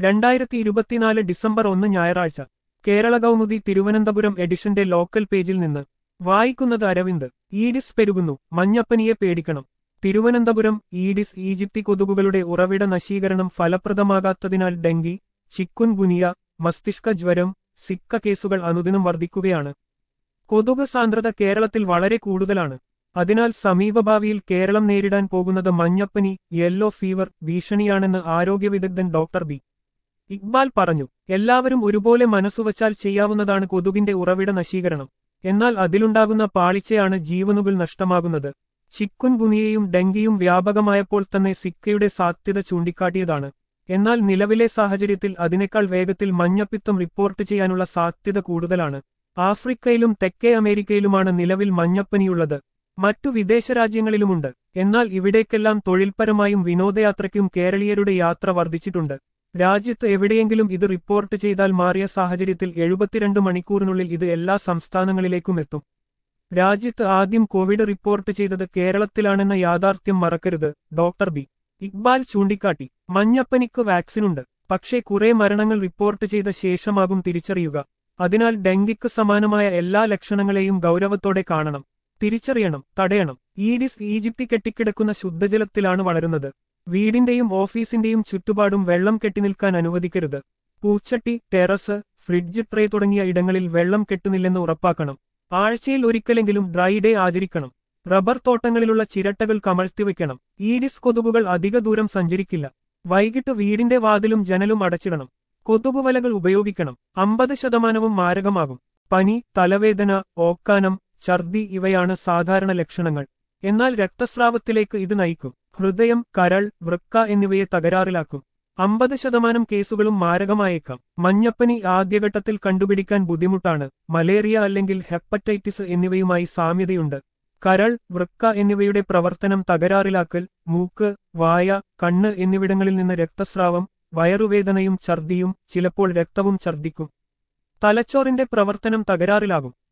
രണ്ടായിരത്തി ഇരുപത്തിനാല് ഡിസംബർ ഒന്ന് ഞായറാഴ്ച കേരള കൗമുദി തിരുവനന്തപുരം എഡിഷന്റെ ലോക്കൽ പേജിൽ നിന്ന് വായിക്കുന്നത് അരവിന്ദ് ഈഡിസ് പെരുകുന്നു മഞ്ഞപ്പനിയെ പേടിക്കണം തിരുവനന്തപുരം ഈഡിസ് ഈജിപ്തി കൊതുകുകളുടെ ഉറവിട നശീകരണം ഫലപ്രദമാകാത്തതിനാൽ ഡെങ്കി ചിക്കുൻ ഗുനിയ മസ്തിഷ്ക ജ്വരം സിക്ക കേസുകൾ അനുദിനം വർദ്ധിക്കുകയാണ് കൊതുക് സാന്ദ്രത കേരളത്തിൽ വളരെ കൂടുതലാണ് അതിനാൽ സമീപഭാവിയിൽ കേരളം നേരിടാൻ പോകുന്നത് മഞ്ഞപ്പനി യെല്ലോ ഫീവർ ഭീഷണിയാണെന്ന് ആരോഗ്യ വിദഗ്ധൻ ഡോക്ടർ ബി ഇക്ബാൽ പറഞ്ഞു എല്ലാവരും ഒരുപോലെ മനസ്സുവച്ചാൽ ചെയ്യാവുന്നതാണ് കൊതുകിന്റെ ഉറവിട നശീകരണം എന്നാൽ അതിലുണ്ടാകുന്ന പാളിച്ചയാണ് ജീവനുകൾ നഷ്ടമാകുന്നത് ചിക്കുൻ ഗുനിയയും ഡെങ്കിയും വ്യാപകമായപ്പോൾ തന്നെ സിക്കയുടെ സാധ്യത ചൂണ്ടിക്കാട്ടിയതാണ് എന്നാൽ നിലവിലെ സാഹചര്യത്തിൽ അതിനേക്കാൾ വേഗത്തിൽ മഞ്ഞപ്പിത്തം റിപ്പോർട്ട് ചെയ്യാനുള്ള സാധ്യത കൂടുതലാണ് ആഫ്രിക്കയിലും തെക്കേ അമേരിക്കയിലുമാണ് നിലവിൽ മഞ്ഞപ്പനിയുള്ളത് മറ്റു വിദേശ രാജ്യങ്ങളിലുമുണ്ട് എന്നാൽ ഇവിടേക്കെല്ലാം തൊഴിൽപരമായും വിനോദയാത്രയ്ക്കും കേരളീയരുടെ യാത്ര വർദ്ധിച്ചിട്ടുണ്ട് രാജ്യത്ത് എവിടെയെങ്കിലും ഇത് റിപ്പോർട്ട് ചെയ്താൽ മാറിയ സാഹചര്യത്തിൽ എഴുപത്തിരണ്ട് മണിക്കൂറിനുള്ളിൽ ഇത് എല്ലാ സംസ്ഥാനങ്ങളിലേക്കും എത്തും രാജ്യത്ത് ആദ്യം കോവിഡ് റിപ്പോർട്ട് ചെയ്തത് കേരളത്തിലാണെന്ന യാഥാർത്ഥ്യം മറക്കരുത് ഡോക്ടർ ബി ഇക്ബാൽ ചൂണ്ടിക്കാട്ടി മഞ്ഞപ്പനിക്ക് വാക്സിനുണ്ട് പക്ഷേ കുറെ മരണങ്ങൾ റിപ്പോർട്ട് ചെയ്ത ശേഷമാകും തിരിച്ചറിയുക അതിനാൽ ഡെങ്കിക്ക് സമാനമായ എല്ലാ ലക്ഷണങ്ങളെയും ഗൗരവത്തോടെ കാണണം തിരിച്ചറിയണം തടയണം ഈഡിസ് ഈജിപ്തി കെട്ടിക്കിടക്കുന്ന ശുദ്ധജലത്തിലാണ് വളരുന്നത് വീടിന്റെയും ഓഫീസിന്റെയും ചുറ്റുപാടും വെള്ളം കെട്ടിനിൽക്കാൻ അനുവദിക്കരുത് പൂച്ചട്ടി ടെറസ് ഫ്രിഡ്ജ് ട്രേ തുടങ്ങിയ ഇടങ്ങളിൽ വെള്ളം കെട്ടുന്നില്ലെന്ന് ഉറപ്പാക്കണം ആഴ്ചയിൽ ഒരിക്കലെങ്കിലും ഡ്രൈ ഡേ ആചരിക്കണം റബ്ബർ തോട്ടങ്ങളിലുള്ള ചിരട്ടകൾ കമഴ്ത്തിവെക്കണം ഈഡിസ് കൊതുകുകൾ അധിക ദൂരം സഞ്ചരിക്കില്ല വൈകിട്ട് വീടിന്റെ വാതിലും ജനലും അടച്ചിടണം കൊതുകുവലകൾ ഉപയോഗിക്കണം അമ്പത് ശതമാനവും മാരകമാകും പനി തലവേദന ഓക്കാനം ഛർദി ഇവയാണ് സാധാരണ ലക്ഷണങ്ങൾ എന്നാൽ രക്തസ്രാവത്തിലേക്ക് ഇത് നയിക്കും ഹൃദയം കരൾ വൃക്ക എന്നിവയെ തകരാറിലാക്കും അമ്പത് ശതമാനം കേസുകളും മാരകമായേക്കാം മഞ്ഞപ്പനി ആദ്യഘട്ടത്തിൽ കണ്ടുപിടിക്കാൻ ബുദ്ധിമുട്ടാണ് മലേറിയ അല്ലെങ്കിൽ ഹെപ്പറ്റൈറ്റിസ് എന്നിവയുമായി സാമ്യതയുണ്ട് കരൾ വൃക്ക എന്നിവയുടെ പ്രവർത്തനം തകരാറിലാക്കൽ മൂക്ക് വായ കണ്ണ് എന്നിവിടങ്ങളിൽ നിന്ന് രക്തസ്രാവം വയറുവേദനയും ഛർദിയും ചിലപ്പോൾ രക്തവും ഛർദിക്കും തലച്ചോറിന്റെ പ്രവർത്തനം തകരാറിലാകും